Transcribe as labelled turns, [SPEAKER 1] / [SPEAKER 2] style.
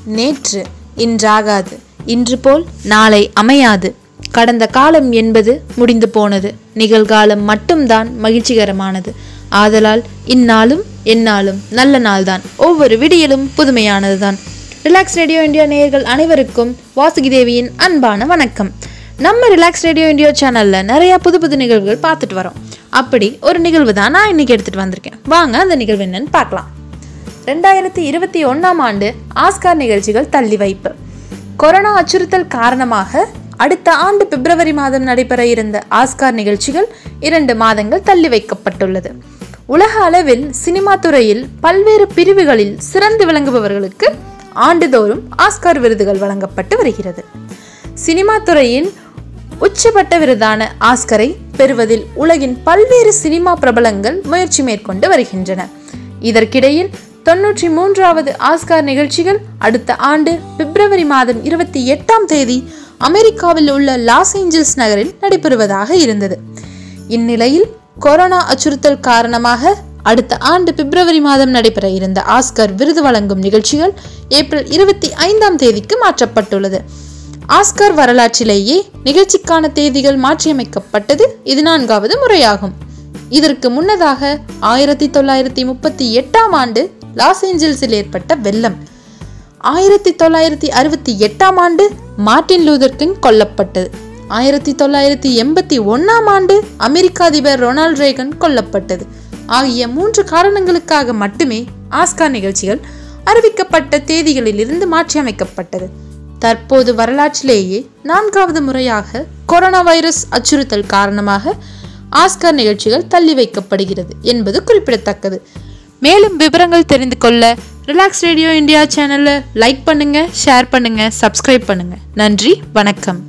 [SPEAKER 1] நேற்று இன்றாகாது இன்று போல் நாளை அமையாது கடந்த காலம் என்பது முடிந்து போனது நிகழ்காலம் மட்டும்தான் மகிழ்ச்சிகரமானது ஆதலால் இந்நாளும் எந்நாளும் நல்ல நாள்தான் ஒவ்வொரு விடியலும் புதுமையானதுதான் ரிலாக்ஸ் ரேடியோ இந்தியா நேயர்கள் அனைவருக்கும் வாசுகி தேவியின் அன்பான வணக்கம் நம்ம ரிலாக்ஸ் ரேடியோ இந்தியா சேனல்ல நிறைய புது புது நிகழ்வுகள் பார்த்துட்டு வரோம் அப்படி ஒரு நிகழ்வு தான் நான் இன்னைக்கு எடுத்துட்டு வந்திருக்கேன் வாங்க அந்த நிகழ்வு என்னன்னு பார்க்கலாம் ரெண்டாயிரத்தி இருபத்தி ஒன்றாம் ஆண்டு ஆஸ்கார் நிகழ்ச்சிகள் தள்ளி வைப்பு கொரோனா அச்சுறுத்தல் காரணமாக அடுத்த ஆண்டு பிப்ரவரி மாதம் நடைபெற இருந்த ஆஸ்கார் நிகழ்ச்சிகள் இரண்டு மாதங்கள் தள்ளி வைக்கப்பட்டுள்ளது உலக அளவில் சினிமா துறையில் பல்வேறு பிரிவுகளில் சிறந்து விளங்குபவர்களுக்கு ஆண்டுதோறும் ஆஸ்கார் விருதுகள் வழங்கப்பட்டு வருகிறது சினிமா துறையின் உச்சபட்ட விருதான ஆஸ்கரை பெறுவதில் உலகின் பல்வேறு சினிமா பிரபலங்கள் முயற்சி மேற்கொண்டு வருகின்றன இதற்கிடையில் தொன்னூற்றி மூன்றாவது ஆஸ்கார் நிகழ்ச்சிகள் அடுத்த ஆண்டு பிப்ரவரி மாதம் இருபத்தி எட்டாம் தேதி அமெரிக்காவில் உள்ள லாஸ் ஏஞ்சல்ஸ் நகரில் நடைபெறுவதாக இருந்தது இந்நிலையில் கொரோனா அச்சுறுத்தல் காரணமாக அடுத்த ஆண்டு பிப்ரவரி மாதம் நடைபெற இருந்த ஆஸ்கர் விருது வழங்கும் நிகழ்ச்சிகள் ஏப்ரல் இருபத்தி ஐந்தாம் தேதிக்கு மாற்றப்பட்டுள்ளது ஆஸ்கர் வரலாற்றிலேயே நிகழ்ச்சிக்கான தேதிகள் மாற்றியமைக்கப்பட்டது இது நான்காவது முறையாகும் இதற்கு முன்னதாக ஆயிரத்தி தொள்ளாயிரத்தி முப்பத்தி எட்டாம் ஆண்டு லாஸ் ஏஞ்சல்ஸில் ஏற்பட்ட வெள்ளம் ஆயிரத்தி தொள்ளாயிரத்தி அறுபத்தி எட்டாம் ஆண்டு மார்ட்டின் லூதர் கிங் கொல்லப்பட்டது ஆயிரத்தி தொள்ளாயிரத்தி எண்பத்தி ஒன்னாம் ஆண்டு அமெரிக்க அதிபர் ரொனால்ட் ரேகன் கொல்லப்பட்டது ஆகிய மூன்று காரணங்களுக்காக மட்டுமே ஆஸ்கார் நிகழ்ச்சிகள் அறிவிக்கப்பட்ட தேதிகளிலிருந்து மாற்றியமைக்கப்பட்டது தற்போது வரலாற்றிலேயே நான்காவது முறையாக கொரோனா வைரஸ் அச்சுறுத்தல் காரணமாக ஆஸ்கார் நிகழ்ச்சிகள் தள்ளி வைக்கப்படுகிறது என்பது குறிப்பிடத்தக்கது மேலும் விவரங்கள் தெரிந்து கொள்ள ரிலாக்ஸ் ரேடியோ இந்தியா சேனலை லைக் பண்ணுங்க ஷேர் பண்ணுங்க சப்ஸ்கிரைப் பண்ணுங்க நன்றி வணக்கம்